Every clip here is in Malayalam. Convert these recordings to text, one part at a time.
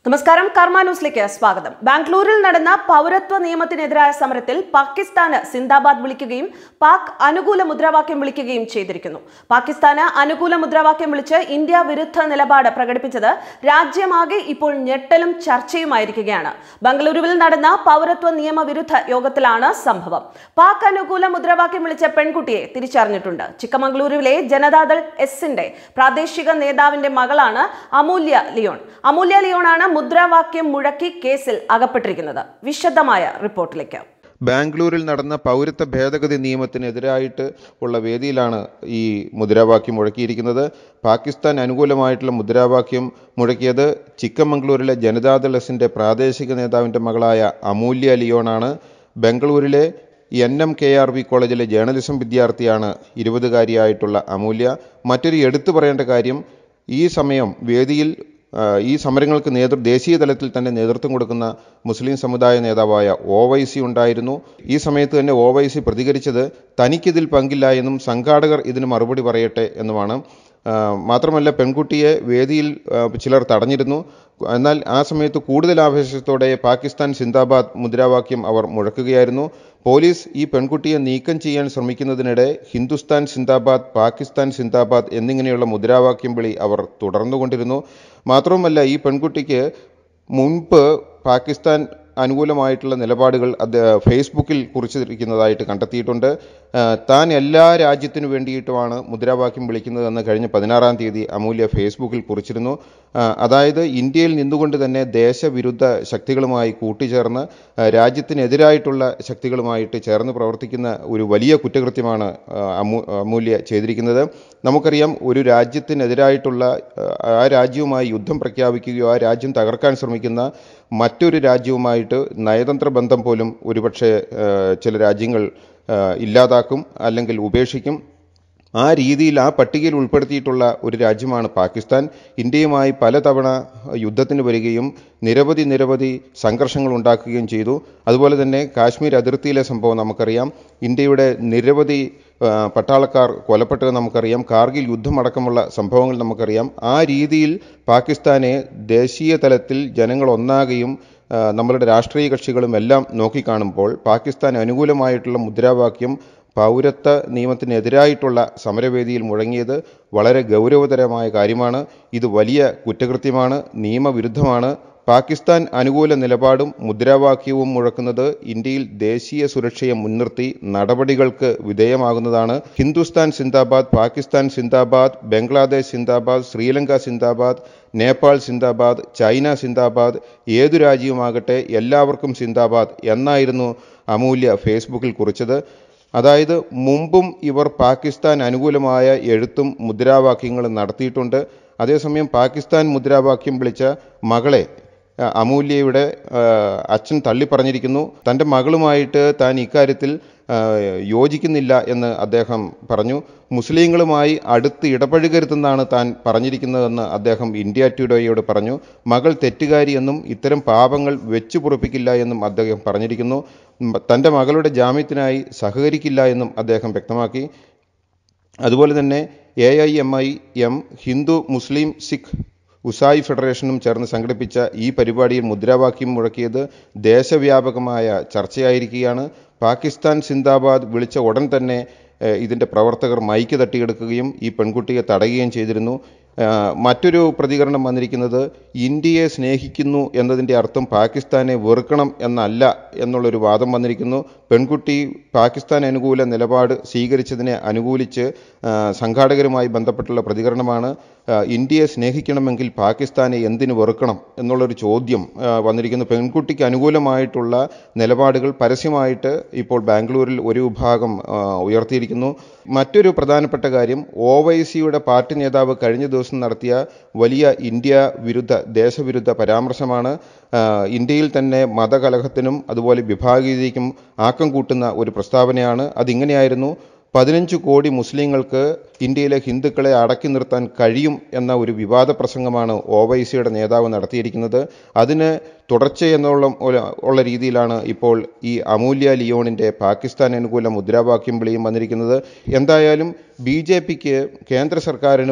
നമസ്കാരം കർമ്മ ന്യൂസിലേക്ക് സ്വാഗതം ബാംഗ്ലൂരിൽ നടന്ന പൗരത്വ നിയമത്തിനെതിരായ സമരത്തിൽ പാകിസ്ഥാന് സിന്ദാബാദ് വിളിക്കുകയും പാക് അനുകൂല മുദ്രാവാക്യം വിളിക്കുകയും ചെയ്തിരിക്കുന്നു പാകിസ്ഥാന് അനുകൂല മുദ്രാവാക്യം വിളിച്ച് ഇന്ത്യ വിരുദ്ധ നിലപാട് പ്രകടിപ്പിച്ചത് രാജ്യമാകെ ഇപ്പോൾ ഞെട്ടലും ചർച്ചയുമായിരിക്കുകയാണ് ബംഗളൂരുവിൽ നടന്ന പൗരത്വ നിയമവിരുദ്ധ യോഗത്തിലാണ് സംഭവം പാക് അനുകൂല മുദ്രാവാക്യം വിളിച്ച പെൺകുട്ടിയെ തിരിച്ചറിഞ്ഞിട്ടുണ്ട് ചിക്കമംഗളൂരുവിലെ ജനതാദൾ എസിന്റെ പ്രാദേശിക നേതാവിന്റെ മകളാണ് അമൂല്യ ലിയോൺ അമൂല്യ ലിയോണാണ് മുദ്രാവാക്യം മുഴക്കി കേസിൽ അകപ്പെട്ടിരിക്കുന്നത് വിശദമായ റിപ്പോർട്ടിലേക്ക് ബാംഗ്ലൂരിൽ നടന്ന പൗരത്വ ഭേദഗതി നിയമത്തിനെതിരായിട്ട് ഉള്ള വേദിയിലാണ് ഈ മുദ്രാവാക്യം മുഴക്കിയിരിക്കുന്നത് പാകിസ്ഥാൻ അനുകൂലമായിട്ടുള്ള മുദ്രാവാക്യം മുഴക്കിയത് ചിക്കമംഗ്ലൂരിലെ ജനതാദൾ എസിൻ്റെ പ്രാദേശിക നേതാവിൻ്റെ മകളായ അമൂല്യ ലിയോണാണ് ബംഗളൂരിലെ N M K R V കോളേജിലെ ജേർണലിസം വിദ്യാർത്ഥിയാണ് ഇരുപതുകാരിയായിട്ടുള്ള അമൂല്യ മറ്റൊരു എടുത്തു പറയേണ്ട കാര്യം ഈ സമയം വേദിയിൽ ആ, ഈ സമരങ്ങൾക്ക് നേതൃ ദേശീയ തലത്തിൽ തന്നെ നേതൃത്വം കൊടുക്കുന്ന മുസ്ലിം സമുദായ നേതാവായ ഒ വൈ സി ഉണ്ടായിരുന്നു ഈ സമയത്ത് തന്നെ ഒ വൈ സി പ്രതികരിച്ചത് തനിക്കിതിൽ പങ്കില്ല എന്നും സംഘാടകർ ഇതിന് മറുപടി പറയട്ടെ എന്നുമാണ് ആ, മാത്രമല്ല പെൺകുട്ടിയെ വേദിയിൽ ആ, ചിലർ തടഞ്ഞിരുന്നു എന്നാൽ ആ സമയത്ത് കൂടുതൽ ആവേശത്തോടെ പാകിസ്ഥാൻ സിന്ദാബാദ് മുദ്രാവാക്യം അവർ മുഴക്കുകയായിരുന്നു പോലീസ് ഈ പെൺകുട്ടിയെ നീക്കം ചെയ്യാൻ ശ്രമിക്കുന്നതിനിടെ ഹിന്ദുസ്ഥാൻ സിന്ദാബാദ് പാകിസ്ഥാൻ സിന്ദാബാദ് എന്നിങ്ങനെയുള്ള മുദ്രാവാക്യം വിളി അവർ തുടർന്നുകൊണ്ടിരുന്നു മാത്രവുമല്ല ഈ പെൺകുട്ടിക്ക് മുൻപ് പാകിസ്ഥാൻ അനുകൂലമായിട്ടുള്ള നിലപാടുകൾ അത് ഫേസ്ബുക്കിൽ കുറിച്ചിരിക്കുന്നതായിട്ട് കണ്ടെത്തിയിട്ടുണ്ട് ആ, താൻ എല്ലാ രാജ്യത്തിനു വേണ്ടിയിട്ടുമാണ് മുദ്രാവാക്യം വിളിക്കുന്നതെന്ന് കഴിഞ്ഞ പതിനാറാം തീയതി അമൂല്യ ഫേസ്ബുക്കിൽ കുറിച്ചിരുന്നു ആ, അതായത് ഇന്ത്യയിൽ നിന്നുകൊണ്ട് തന്നെ ദേശവിരുദ്ധ ശക്തികളുമായി കൂട്ടിച്ചേർന്ന് ആ, രാജ്യത്തിനെതിരായിട്ടുള്ള ശക്തികളുമായിട്ട് ചേർന്ന് പ്രവർത്തിക്കുന്ന ഒരു വലിയ കുറ്റകൃത്യമാണ് ആ, അമൂ അമൂല്യ ചെയ്തിരിക്കുന്നത് നമുക്കറിയാം ഒരു രാജ്യത്തിനെതിരായിട്ടുള്ള ആ, ആ രാജ്യവുമായി യുദ്ധം പ്രഖ്യാപിക്കുകയോ ആ രാജ്യം തകർക്കാൻ ശ്രമിക്കുന്ന മറ്റൊരു രാജ്യവുമായിട്ട് നയതന്ത്ര ബന്ധം പോലും ഒരുപക്ഷെ ആ, ചില രാജ്യങ്ങൾ ആ, ഇല്ലാതാക്കും അല്ലെങ്കിൽ ഉപേക്ഷിക്കും ആ രീതിയിൽ ആ പട്ടികയിൽ ഉൾപ്പെടുത്തിയിട്ടുള്ള ഒരു രാജ്യമാണ് പാകിസ്ഥാൻ ഇന്ത്യയുമായി പലതവണ യുദ്ധത്തിന് വരികയും നിരവധി നിരവധി സംഘർഷങ്ങൾ ഉണ്ടാക്കുകയും ചെയ്തു അതുപോലെ തന്നെ കാശ്മീർ അതിർത്തിയിലെ സംഭവം നമുക്കറിയാം ഇന്ത്യയുടെ നിരവധി ആ, പട്ടാളക്കാർ കൊലപ്പെട്ടത് നമുക്കറിയാം കാർഗിൽ യുദ്ധമടക്കമുള്ള സംഭവങ്ങൾ നമുക്കറിയാം ആ രീതിയിൽ പാകിസ്ഥാനെ ദേശീയ തലത്തിൽ ജനങ്ങൾ ഒന്നാകെയും ആ, നമ്മളുടെ രാഷ്ട്രീയ കക്ഷികളും എല്ലാം നോക്കിക്കാണുമ്പോൾ പാകിസ്ഥാൻ അനുകൂലമായിട്ടുള്ള മുദ്രാവാക്യം പൗരത്വ നിയമത്തിനെതിരായിട്ടുള്ള സമരവേദിയിൽ മുഴങ്ങിയത് വളരെ ഗൗരവതരമായ കാര്യമാണ് ഇത് വലിയ കുറ്റകൃത്യമാണ് നിയമവിരുദ്ധമാണ് പാകിസ്ഥാൻ അനുകൂല നിലപാടും മുദ്രാവാക്യവും മുഴക്കുന്നത് ഇന്ത്യയിൽ ദേശീയ സുരക്ഷയെ മുൻനിർത്തി നടപടികൾക്ക് വിധേയമാകുന്നതാണ് ഹിന്ദുസ്ഥാൻ സിന്ദാബാദ് പാകിസ്ഥാൻ സിന്ദാബാദ് ബംഗ്ലാദേശ് സിന്ദാബാദ് ശ്രീലങ്ക സിന്ദാബാദ് നേപ്പാൾ സിന്ദാബാദ് ചൈന സിന്ദാബാദ് ഏതു രാജ്യവുമാകട്ടെ എല്ലാവർക്കും സിന്ദാബാദ് എന്നായിരുന്നു അമൂല്യ ഫേസ്ബുക്കിൽ കുറിച്ചത് അതായത് മുമ്പും ഇവർ പാകിസ്ഥാൻ അനുകൂലമായ എഴുത്തും മുദ്രാവാക്യങ്ങളും നടത്തിയിട്ടുണ്ട് അതേസമയം പാകിസ്ഥാൻ മുദ്രാവാക്യം വിളിച്ച മകളെ ആ, അമൂല്യയുടെ ആ, അച്ഛൻ തള്ളിപ്പറഞ്ഞിരിക്കുന്നു തൻ്റെ മകളുമായിട്ട് താൻ ഇക്കാര്യത്തിൽ ആ, യോജിക്കുന്നില്ല എന്ന് അദ്ദേഹം പറഞ്ഞു മുസ്ലിങ്ങളുമായി അടുത്ത് ഇടപഴകരുതെന്നാണ് താൻ പറഞ്ഞിരിക്കുന്നതെന്ന് അദ്ദേഹം ഇന്ത്യ ടുഡേയോട് പറഞ്ഞു മകൾ തെറ്റുകാരിയെന്നും ഇത്തരം പാപങ്ങൾ വെച്ചു പൊറുപ്പിക്കില്ല എന്നും അദ്ദേഹം പറഞ്ഞിരിക്കുന്നു ഉം, തൻ്റെ മകളുടെ ജാമ്യത്തിനായി സഹകരിക്കില്ല എന്നും അദ്ദേഹം വ്യക്തമാക്കി അതുപോലെ തന്നെ A I M I M Hindu Muslim Sikh ഉസായി ഫെഡറേഷനും ചേർന്ന് സംഘടിപ്പിച്ച ഈ പരിപാടിയിൽ മുദ്രാവാക്യം മുഴക്കിയത് ദേശവ്യാപകമായ ചർച്ചയായിരിക്കുകയാണ് പാകിസ്ഥാൻ സിന്ദാബാദ് വിളിച്ച ഉടൻ തന്നെ ഏഹ്, ഇതിൻ്റെ പ്രവർത്തകർ മൈക്ക് തട്ടിയെടുക്കുകയും ഈ പെൺകുട്ടിയെ തടയുകയും ചെയ്തിരുന്നു ആഹ്, മറ്റൊരു പ്രതികരണം വന്നിരിക്കുന്നത് ഇന്ത്യയെ സ്നേഹിക്കുന്നു എന്നതിൻ്റെ അർത്ഥം പാകിസ്ഥാനെ വെറുക്കണം എന്നല്ല എന്നുള്ളൊരു വാദം വന്നിരിക്കുന്നു പെൺകുട്ടി പാകിസ്ഥാൻ അനുകൂല നിലപാട് സ്വീകരിച്ചതിനെ അനുകൂലിച്ച് ആഹ്, സംഘാടകരുമായി ബന്ധപ്പെട്ടുള്ള പ്രതികരണമാണ് ആഹ്, ഇന്ത്യയെ സ്നേഹിക്കണമെങ്കിൽ പാകിസ്ഥാനെ എന്തിനു വെറുക്കണം എന്നുള്ളൊരു ചോദ്യം ആഹ്, വന്നിരിക്കുന്നു പെൺകുട്ടിക്ക് അനുകൂലമായിട്ടുള്ള നിലപാടുകൾ പരസ്യമായിട്ട് ഇപ്പോൾ ബാംഗ്ലൂരിൽ ഒരു വിഭാഗം ആഹ്, ഉയർത്തിയിരിക്കുന്നു മറ്റൊരു പ്രധാനപ്പെട്ട കാര്യം ഒ വൈ സിയുടെ പാർട്ടി നേതാവ് കഴിഞ്ഞ ദിവസം നടത്തിയ വലിയ ഇന്ത്യ വിരുദ്ധ ദേശവിരുദ്ധ പരാമർശമാണ് ആഹ്, ഇന്ത്യയിൽ തന്നെ മതകലഹത്തിനും അതുപോലെ വിഭാഗീയതയ്ക്കും ആക്കം കൂട്ടുന്ന ഒരു പ്രസ്താവനയാണ് അതിങ്ങനെയായിരുന്നു പതിനഞ്ച് കോടി മുസ്ലിങ്ങൾക്ക് ഇന്ത്യയിലെ ഹിന്ദുക്കളെ അടക്കി നിർത്താൻ കഴിയും എന്ന ഒരു വിവാദ പ്രസംഗമാണ് ഒ വൈ സിയുടെ നേതാവ് നടത്തിയിരിക്കുന്നത് അതിന് തുടർച്ചയെന്നുള്ള ഉള്ള രീതിയിലാണ് ഇപ്പോൾ ഈ അമൂല്യ ലിയോണിൻ്റെ പാകിസ്ഥാൻ അനുകൂല മുദ്രാവാക്യം വിളിയും വന്നിരിക്കുന്നത് എന്തായാലും ബി ജെ പിക്ക് കേന്ദ്ര സർക്കാരിനും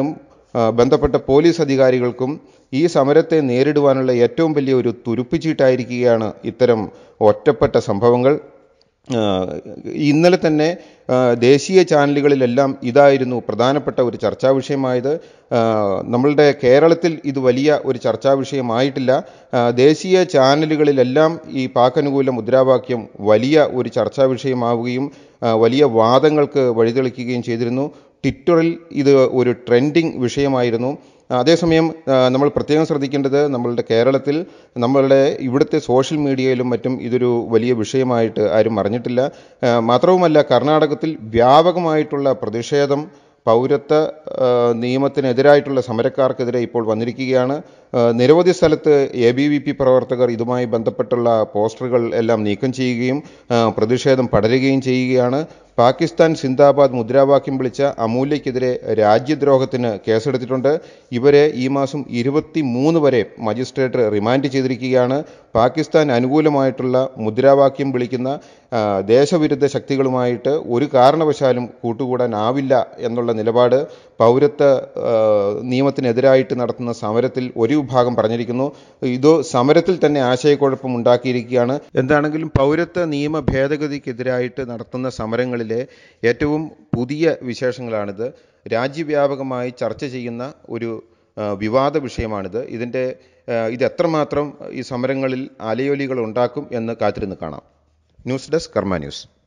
ആ, ബന്ധപ്പെട്ട പോലീസ് അധികാരികൾക്കും ഈ സമരത്തെ നേരിടുവാനുള്ള ഏറ്റവും വലിയ ഒരു തുരുപ്പിച്ചീട്ടായിരിക്കുകയാണ് ഇത്തരം ഒറ്റപ്പെട്ട സംഭവങ്ങൾ ആ, ഇന്നലെ തന്നെ ആ, ദേശീയ ചാനലുകളിലെല്ലാം ഇതായിരുന്നു പ്രധാനപ്പെട്ട ഒരു ചർച്ചാ വിഷയമായത് ആ, നമ്മളുടെ കേരളത്തിൽ ഇത് വലിയ ഒരു ചർച്ചാ വിഷയമായിട്ടില്ല ആ, ദേശീയ ചാനലുകളിലെല്ലാം ഈ പാക് അനുകൂല മുദ്രാവാക്യം വലിയ ഒരു ചർച്ചാ വിഷയമാവുകയും ആ, വലിയ വാദങ്ങൾക്ക് വഴിതെളിക്കുകയും ചെയ്തിരുന്നു ട്വിറ്ററിൽ ഇത് ഒരു ട്രെൻഡിങ് വിഷയമായിരുന്നു അതേസമയം ആ, നമ്മൾ പ്രത്യേകം ശ്രദ്ധിക്കേണ്ടത് നമ്മളുടെ കേരളത്തിൽ നമ്മളുടെ ഇവിടുത്തെ സോഷ്യൽ മീഡിയയിലും മറ്റും ഇതൊരു വലിയ വിഷയമായിട്ട് ആരും അറിഞ്ഞിട്ടില്ല ആ, മാത്രവുമല്ല കർണാടകത്തിൽ വ്യാപകമായിട്ടുള്ള പ്രതിഷേധം പൗരത്വ ആ, നിയമത്തിനെതിരായിട്ടുള്ള സമരക്കാർക്കെതിരെ ഇപ്പോൾ വന്നിരിക്കുകയാണ് ആ, നിരവധി സ്ഥലത്ത് എ ബി വി പി പ്രവർത്തകർ ഇതുമായി ബന്ധപ്പെട്ടുള്ള പോസ്റ്ററുകൾ എല്ലാം നീക്കം ചെയ്യുകയും ആ, പ്രതിഷേധം പടരുകയും ചെയ്യുകയാണ് പാകിസ്ഥാൻ സിന്ദാബാദ് മുദ്രാവാക്യം വിളിച്ച അമൂല്യക്കെതിരെ രാജ്യദ്രോഹത്തിന് കേസെടുത്തിട്ടുണ്ട് ഇവരെ ഈ മാസം ഇരുപത്തി മൂന്ന് വരെ മജിസ്ട്രേറ്റ് റിമാൻഡ് ചെയ്തിരിക്കുകയാണ് പാകിസ്ഥാൻ അനുകൂലമായിട്ടുള്ള മുദ്രാവാക്യം വിളിക്കുന്ന ആ, ദേശവിരുദ്ധ ശക്തികളുമായിട്ട് ഒരു കാരണവശാലും കൂട്ടുകൂടാനാവില്ല എന്നുള്ള നിലപാട് പൗരത്വ ആ, നിയമത്തിനെതിരായിട്ട് നടത്തുന്ന സമരത്തിൽ ഒരു വിഭാഗം പറഞ്ഞിരിക്കുന്നു ഇത് സമരത്തിൽ തന്നെ ആശയക്കുഴപ്പം ഉണ്ടാക്കിയിരിക്കുകയാണ് എന്താണെങ്കിലും പൗരത്വ നിയമ ഭേദഗതിക്കെതിരായിട്ട് നടത്തുന്ന സമരങ്ങളിലെ ഏറ്റവും പുതിയ വിശേഷങ്ങളാണിത് രാജ്യവ്യാപകമായി ചർച്ച ചെയ്യുന്ന ഒരു ആ, വിവാദ വിഷയമാണിത് ഇതിൻ്റെ ആ, ഇത് എത്രമാത്രം ഈ സമരങ്ങളിൽ അലയൊലികൾ ഉണ്ടാക്കും എന്ന് കാത്തിരുന്ന് കാണാം ന്യൂസ് ഡെസ്ക് കർമ്മ ന്യൂസ്